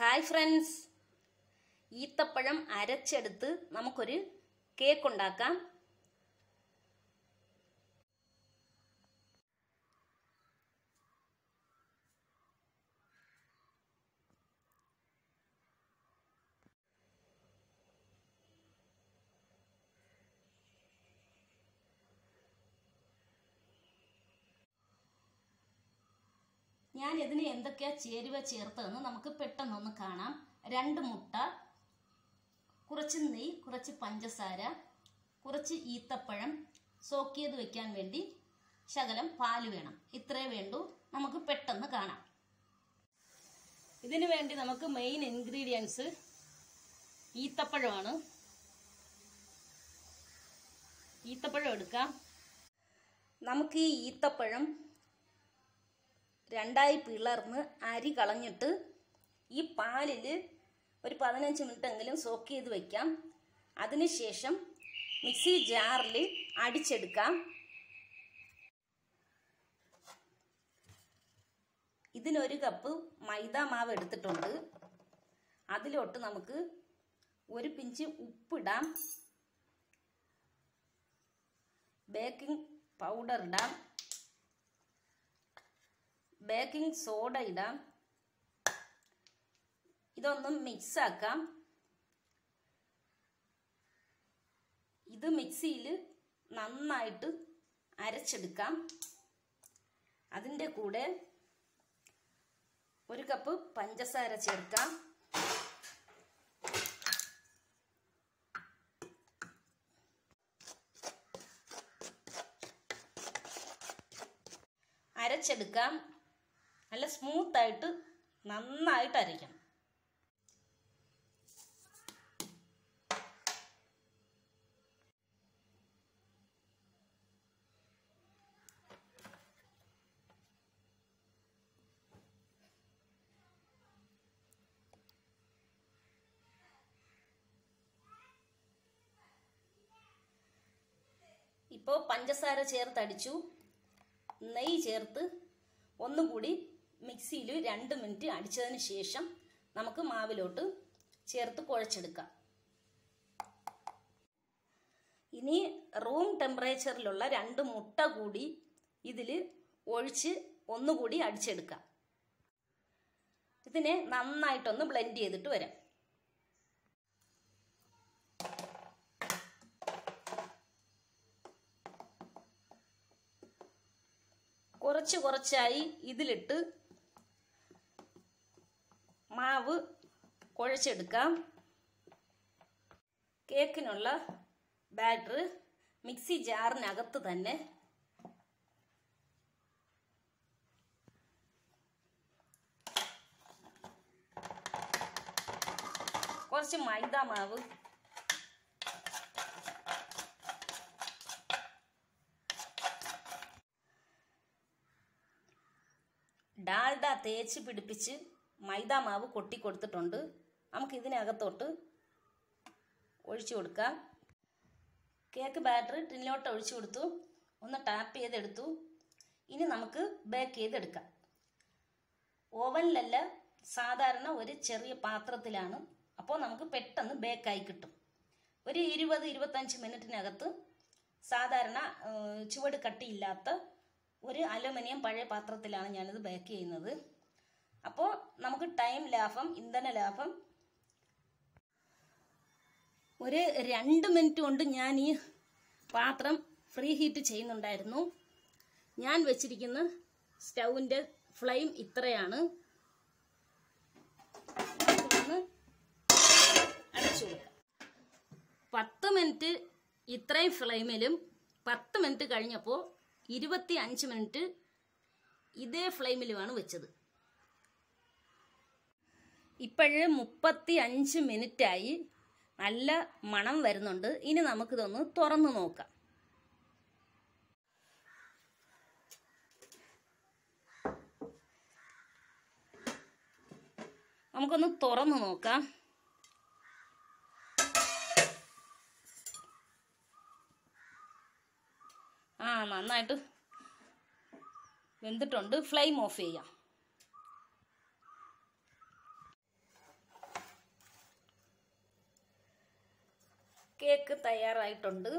hi friends ഈത്തപ്പഴം അരച്ചെടുത്ത് നമുക്കൊരു cake ഉണ്ടാക്കാം ഞാൻ ഇതിന് എന്തൊക്കെയാ ചേരുവ ചേർത്തതെന്ന് നമുക്ക് പെട്ടെന്നൊന്ന് കാണാം രണ്ട് മുട്ട കുറച്ച് നെയ്യ് കുറച്ച് പഞ്ചസാര കുറച്ച് ഈത്തപ്പഴം സോക്ക് ചെയ്ത് വെക്കാൻ വേണ്ടി ശകലം പാല് വേണം ഇത്രേ വേണ്ടൂ നമുക്ക് പെട്ടെന്ന് കാണാം ഇതിനു വേണ്ടി നമുക്ക് മെയിൻ ഇൻഗ്രീഡിയൻസ് ഈത്തപ്പഴമാണ് ഈത്തപ്പഴം എടുക്കാം നമുക്ക് ഈ ഈത്തപ്പഴം രണ്ടായി പിളർന്ന് അരി കളഞ്ഞിട്ട് ഈ പാലിൽ ഒരു പതിനഞ്ച് മിനിറ്റെങ്കിലും സോക്ക് ചെയ്ത് വയ്ക്കാം അതിനുശേഷം മിക്സി ജാറിൽ അടിച്ചെടുക്കാം ഇതിനൊരു കപ്പ് മൈദ മാവ് എടുത്തിട്ടുണ്ട് അതിലോട്ട് നമുക്ക് ഒരു പിഞ്ച് ഉപ്പിടാം ബേക്കിംഗ് പൗഡർ ഇടാം ബേക്കിംഗ് സോഡ ഇടാം ഇതൊന്നും മിക്സ് ആക്കാം ഇത് മിക്സിയിൽ നന്നായിട്ട് അരച്ചെടുക്കാം അതിൻ്റെ കൂടെ ഒരു കപ്പ് പഞ്ചസാര ചേർക്കാം അരച്ചെടുക്കാം നല്ല സ്മൂത്തായിട്ട് നന്നായിട്ട് അരയ്ക്കണം ഇപ്പോൾ പഞ്ചസാര ചേർത്തടിച്ചു നെയ്യ് ചേർത്ത് ഒന്നും കൂടി മിക്സിയിൽ രണ്ട് മിനിറ്റ് അടിച്ചതിന് ശേഷം നമുക്ക് മാവിലോട്ട് ചേർത്ത് കുഴച്ചെടുക്കാം ഇനി റൂം ടെമ്പറേച്ചറിലുള്ള രണ്ട് മുട്ട കൂടി ഇതിൽ ഒഴിച്ച് ഒന്നുകൂടി അടിച്ചെടുക്കാം ഇതിനെ നന്നായിട്ടൊന്ന് ബ്ലെൻഡ് ചെയ്തിട്ട് വരാം കുറച്ച് കുറച്ചായി ഇതിലിട്ട് മാവ് കുഴച്ചെടുക്കാം കേക്കിനുള്ള ബാറ്റർ മിക്സി ജാറിനകത്ത് തന്നെ കുറച്ച് മൈദ മാവ് ഡാൽഡ തേച്ച് പിടിപ്പിച്ച് മൈദ മാവ് കൊട്ടി കൊടുത്തിട്ടുണ്ട് നമുക്ക് ഇതിനകത്തോട്ട് ഒഴിച്ചു കൊടുക്കാം കേക്ക് ബാറ്റർ ടിന്നിലോട്ട് ഒഴിച്ചു കൊടുത്തു ഒന്ന് ടാപ്പ് ചെയ്തെടുത്തു ഇനി നമുക്ക് ബേക്ക് ചെയ്തെടുക്കാം ഓവനിലല്ല സാധാരണ ഒരു ചെറിയ പാത്രത്തിലാണ് അപ്പോൾ നമുക്ക് പെട്ടെന്ന് ബേക്കായി കിട്ടും ഒരു ഇരുപത് ഇരുപത്തഞ്ച് മിനിറ്റിനകത്ത് സാധാരണ ചുവട് കട്ടിയില്ലാത്ത ഒരു അലുമിനിയം പഴയ പാത്രത്തിലാണ് ഞാനിത് ബേക്ക് ചെയ്യുന്നത് അപ്പോൾ നമുക്ക് ടൈം ലാഭം ഇന്ധന ലാഭം ഒരു രണ്ട് മിനിറ്റ് കൊണ്ട് ഞാൻ ഈ പാത്രം ഫ്രീ ഹീറ്റ് ചെയ്യുന്നുണ്ടായിരുന്നു ഞാൻ വെച്ചിരിക്കുന്ന സ്റ്റൗവിൻ്റെ ഫ്ലെയിം ഇത്രയാണ് ഒന്ന് അടച്ചു കൊടുക്കാം പത്ത് മിനിറ്റ് ഇത്രയും ഫ്ലെയിമിലും പത്ത് മിനിറ്റ് കഴിഞ്ഞപ്പോൾ ഇരുപത്തി അഞ്ച് മിനിറ്റ് ഇതേ ഫ്ലെയിമിലുമാണ് വെച്ചത് ഇപ്പോഴ് മുപ്പത്തി അഞ്ച് മിനിറ്റായി നല്ല മണം വരുന്നുണ്ട് ഇനി നമുക്കിതൊന്ന് തുറന്നു നോക്കാം നമുക്കൊന്ന് തുറന്നു നോക്കാം ആ നന്നായിട്ട് വെന്തിട്ടുണ്ട് ഫ്ലെയിം ഓഫ് ചെയ്യാം കേക്ക് തയ്യാറായിട്ടുണ്ട്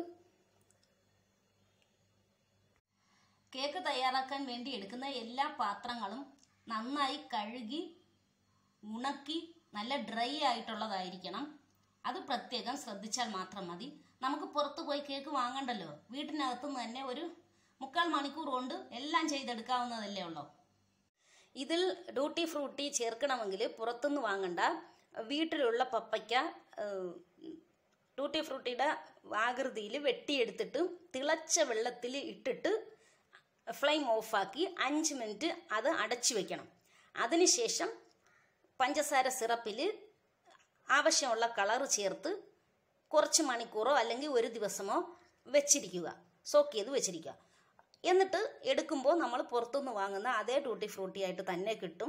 കേക്ക് തയ്യാറാക്കാൻ വേണ്ടി എടുക്കുന്ന എല്ലാ പാത്രങ്ങളും നന്നായി കഴുകി ഉണക്കി നല്ല ഡ്രൈ ആയിട്ടുള്ളതായിരിക്കണം അത് പ്രത്യേകം ശ്രദ്ധിച്ചാൽ മാത്രം മതി നമുക്ക് പുറത്ത് പോയി കേക്ക് വാങ്ങണ്ടല്ലോ വീട്ടിനകത്ത് നിന്ന് തന്നെ ഒരു മുക്കാൽ മണിക്കൂർ കൊണ്ട് എല്ലാം ചെയ്തെടുക്കാവുന്നതല്ലേ ഉള്ളൂ ഇതിൽ ഡ്യൂട്ടി ഫ്രൂട്ടി ചേർക്കണമെങ്കിൽ പുറത്തുനിന്ന് വാങ്ങണ്ട വീട്ടിലുള്ള പപ്പയ്ക്ക ഏഹ്, ഡ്യൂട്ടി ഫ്രൂട്ടിയുടെ ആകൃതിയിൽ വെട്ടിയെടുത്തിട്ട് തിളച്ച വെള്ളത്തിൽ ഇട്ടിട്ട് ഫ്ലെയിം ഓഫാക്കി അഞ്ച് മിനിറ്റ് അത് അടച്ചു വെക്കണം അതിനുശേഷം പഞ്ചസാര സിറപ്പിൽ ആവശ്യമുള്ള കളർ ചേർത്ത് കുറച്ച് മണിക്കൂറോ അല്ലെങ്കിൽ ഒരു ദിവസമോ വെച്ചിരിക്കുക സോക്ക് ചെയ്ത് വെച്ചിരിക്കുക എന്നിട്ട് എടുക്കുമ്പോൾ നമ്മൾ പുറത്തുനിന്ന് വാങ്ങുന്ന അതേ ടൂട്ടി ഫ്രൂട്ടി ആയിട്ട് തന്നെ കിട്ടും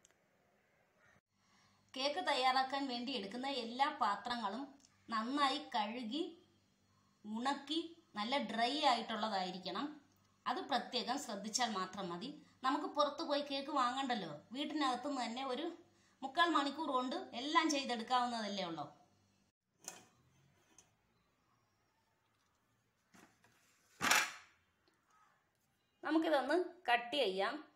കേക്ക് തയ്യാറാക്കാൻ വേണ്ടി എടുക്കുന്ന എല്ലാ പാത്രങ്ങളും നന്നായി കഴുകി ഉണക്കി നല്ല ഡ്രൈ ആയിട്ടുള്ളതായിരിക്കണം അത് പ്രത്യേകം ശ്രദ്ധിച്ചാൽ മാത്രം മതി നമുക്ക് പുറത്ത് പോയി കേക്ക് വാങ്ങണ്ടല്ലോ വീട്ടിനകത്ത് നിന്ന് തന്നെ ഒരു മുക്കാൽ മണിക്കൂർ കൊണ്ട് എല്ലാം ചെയ്തെടുക്കാവുന്നതല്ലേ ഉള്ളൂ നമുക്കിതൊന്ന് കട്ട് ചെയ്യാം